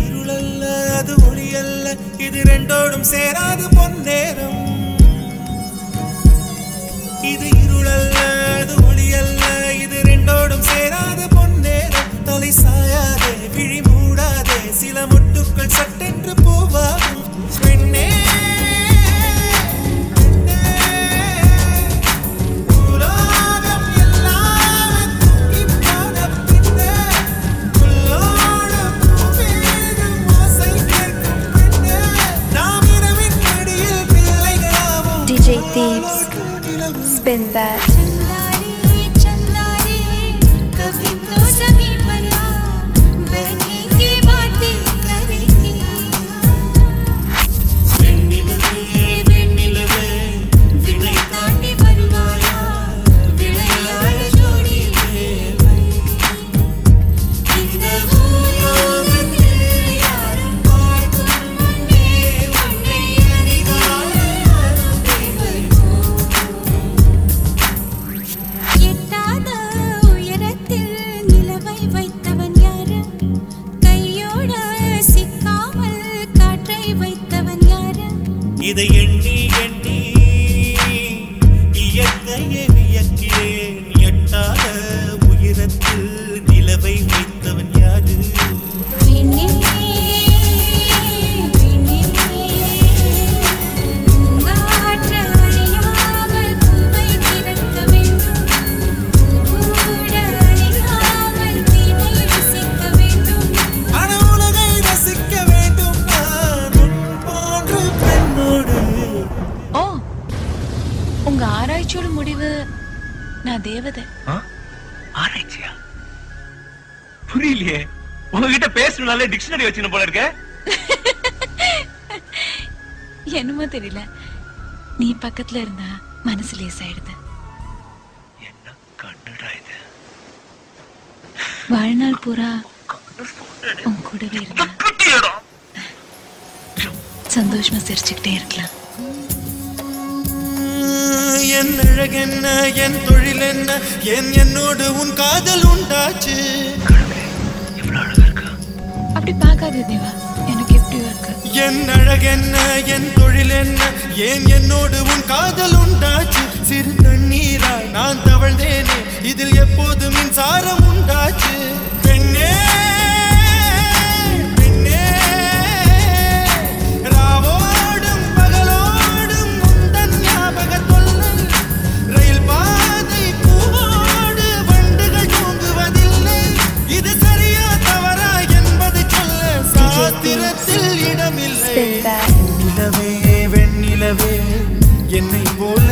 இருளல்ல அது ஒளியல்ல இது ரெண்டோடும் சேராது பொன்னேரம் இது இருளல்ல அது ஒளியல்ல இது ரெண்டோடும் சேராது பொன்னேரம் தலை சாயாதே விழி மூடாதே சில முட்டுக்கள் சட்டென்று பூவாகும் பெண்ணே பெண்ணே, உலோகம் எல்லாம் தூக்கிப் போன பின்னே, புல்லோடு பூவேறும் ஓசை கேட்கும் பெண்ணே, நாம் இரவின் மடியில் பிள்ளைகளாவோம். DJ Thieves. நிலவும் Spin that. चंदारी चंदारी कभी तो सभी बना बनेंगे बातें करेंगे வெண்ணிலவே வினை தாண்டி வருவாயா விளையாட ஜோடி தேவை இந்த பூலோகத்தில் யாரும் பார்க்கும் முன்னே உன்னை அதிகாரம் தேவையோ எட்டாத உயரத்தில் நிலவை வைத்தவன் யாரு கையோட சிக்காமல் காற்றை வைத்தவன் யாரு இதை எண்ணி எண்ணி இயற்கையை வியக்கிறேன் எட்டாத உயரத்தில் நிலவை வைத்தவன் யாரு விண்ணே விண்ணே பூங்காற்று அழியாமல் பூவை திறக்க வேண்டும் பூக்கூட அழியாமல் தீனை ரசிக்க வேண்டும் அன உலகை ரசிக்க வேண்டும் நான் உன் போன்ற பெண்ணோடு ஓ உங்க ஆராய்ச்சியோட முடிவு நான் தேவதை ஆராய்ச்சியா புரியலையே உங்ககிட்ட பேசணும்னாலே டிக்ஷனரி வச்சுன்னு போல இருக்க என்னமோ தெரியல நீ பக்கத்துல இருந்தா மனசு லேசாயிடுது என்ன கண்ணுடா இது வாழ்நாள் பூரா உன் கூடவே இருந்தா குட்டியடா சந்தோஷமா சிரிச்சுக்கிட்டே இருக்கலாம் என் அழகென்ன என் தொழில் என்ன என் என்னோடு உன் காதல் உண்டாச்சு இவ்வளவு அழகா இருக்கா அப்படி பார்க்காத தேவா எனக்கு எப்படியோ இருக்கு என் அழகென்ன என் தொழில் என்ன ஏன் என்னோடு உன் காதல் உண்டாச்சு சிறு தண்ணீராய் நான் தவழ்ந்தேனே இதில் எப்போது மின்சாரம் உண்டாச்சு பெண்ணே பெண்ணே ராவோடும் பகலோடும் உந்தன் ஞாபக தொல்லை ரயில் பாதை பூவோடு வண்டுகள் தூங்குவதில்லை இது சரியா தவறா என்பது சொல்ல சாத்திரத்தில் இடமில்லை Spin that. நிலவே வெண்ணிலவே என்னை போல்